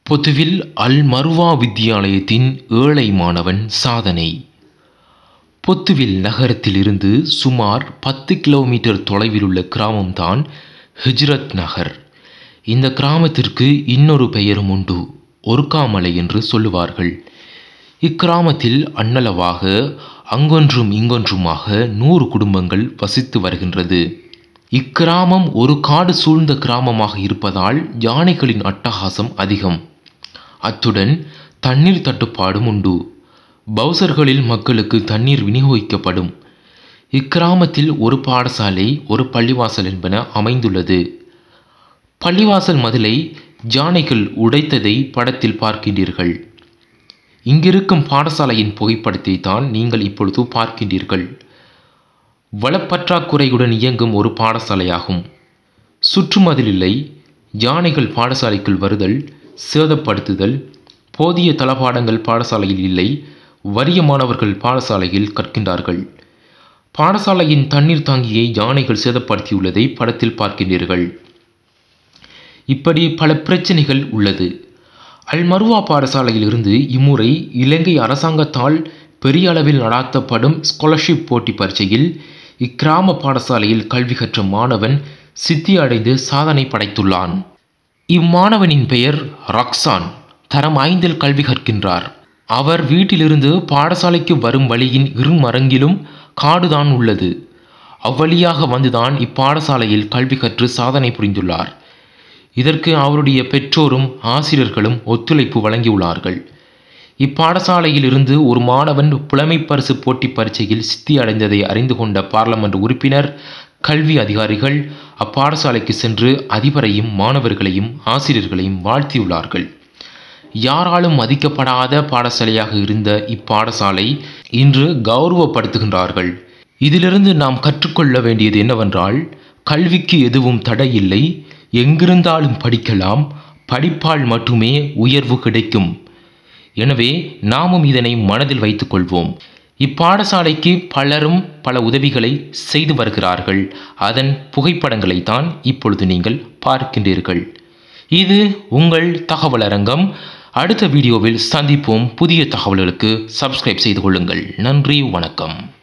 பொத்துவில் அல் Marwa வித்தியாலயத்தின் ஏழை மாணவன் சாதனை பொத்துவில் நகரத்திலிருந்து சுமார் பத்து கிலோமீட்டர் தொலைவில் உள்ள கிராமம்தான் ஹிஜ்ரத் நகர் இந்த கிராமத்திற்கு இன்னொரு பெயரும் உண்டு ஒருக்காமலை என்று சொல்லுவார்கள் இக்கிராமத்தில் அன்னளவாக அங்கொன்றும் இங்கொன்றுமாக நூறு குடும்பங்கள் வசித்து வருகின்றது இக்கிராமம் ஒரு காடு சூழ்ந்த கிராமமாக இருப்பதால் யானைகளின் அட்டகாசம் அதிகம் அத்துடன் தண்ணீர் தட்டுப்பாடும் உண்டு பவுசர்களில் மக்களுக்கு தண்ணீர் விநியோகிக்கப்படும் இக்கிராமத்தில் ஒரு பாடசாலை ஒரு பள்ளிவாசல் என்பன அமைந்துள்ளது பள்ளிவாசல் மதிலை யானைகள் உடைத்ததை படத்தில் பார்க்கின்றீர்கள் இங்கிருக்கும் பாடசாலையின் புகைப்படத்தை தான் நீங்கள் இப்பொழுது பார்க்கின்றீர்கள் வளப்பற்றாக்குறையுடன் இயங்கும் ஒரு பாடசாலையாகும் சுற்றுமதில் இல்லை யானைகள் பாடசாலைக்குள் வருதல் சேதப்படுத்துதல் போதிய தளபாடங்கள் பாடசாலையில் இல்லை வறிய மாணவர்கள் பாடசாலையில் கற்கின்றார்கள் பாடசாலையின் தண்ணீர் தாங்கியை யானைகள் சேதப்படுத்தியுள்ளதை படத்தில் பார்க்கின்றீர்கள் இப்படி பல பிரச்சனைகள் உள்ளது அல் மருவா பாடசாலையில் இருந்து இம்முறை இலங்கை அரசாங்கத்தால் பெரிய அளவில் நடாத்தப்படும் ஸ்காலர்ஷிப் போட்டி பரீட்சையில் இக்கிராம பாடசாலையில் கல்வி கற்ற மாணவன் சித்தி அடைந்து சாதனை படைத்துள்ளான் இம்மாணவனின் பெயர் ரக்சான் தரம் ஐந்தில் கல்வி கற்கின்றார் அவர் வீட்டிலிருந்து பாடசாலைக்கு வரும் வழியின் இருமரங்கிலும் காடுதான் உள்ளது அவ்வழியாக வந்துதான் இப்பாடசாலையில் கல்வி கற்று சாதனை புரிந்துள்ளார் இதற்கு அவருடைய பெற்றோரும் ஆசிரியர்களும் ஒத்துழைப்பு வழங்கியுள்ளார்கள் இப்பாடசாலையில் இருந்து ஒரு மாணவன் புலமை பரிசு போட்டி பரீட்சையில் சித்தி அடைந்ததை அறிந்து கொண்ட பார்லமெண்ட் உறுப்பினர் கல்வி அதிகாரிகள் அப்பாடசாலைக்கு சென்று அதிபரையும் மாணவர்களையும் ஆசிரியர்களையும் வாழ்த்தியுள்ளார்கள் யாராலும் மதிக்கப்படாத பாடசாலையாக இருந்த இப்பாடசாலை இன்று கௌரவப்படுத்துகின்றார்கள் இதிலிருந்து நாம் கற்றுக்கொள்ள வேண்டியது என்னவென்றால் கல்விக்கு எதுவும் தடை இல்லை எங்கிருந்தாலும் படிக்கலாம் படிப்பால் மட்டுமே உயர்வு கிடைக்கும் எனவே நாமும் இதனை மனதில் வைத்துக் கொள்வோம் இப்பாடசாலைக்கு பலரும் பல உதவிகளை செய்து வருகிறார்கள் அதன் புகைப்படங்களை தான் இப்பொழுது நீங்கள் பார்க்கின்றீர்கள் இது உங்கள் தகவல் அரங்கம் அடுத்த வீடியோவில் சந்திப்போம் புதிய தகவல்களுக்கு சப்ஸ்கிரைப் செய்து கொள்ளுங்கள் நன்றி வணக்கம்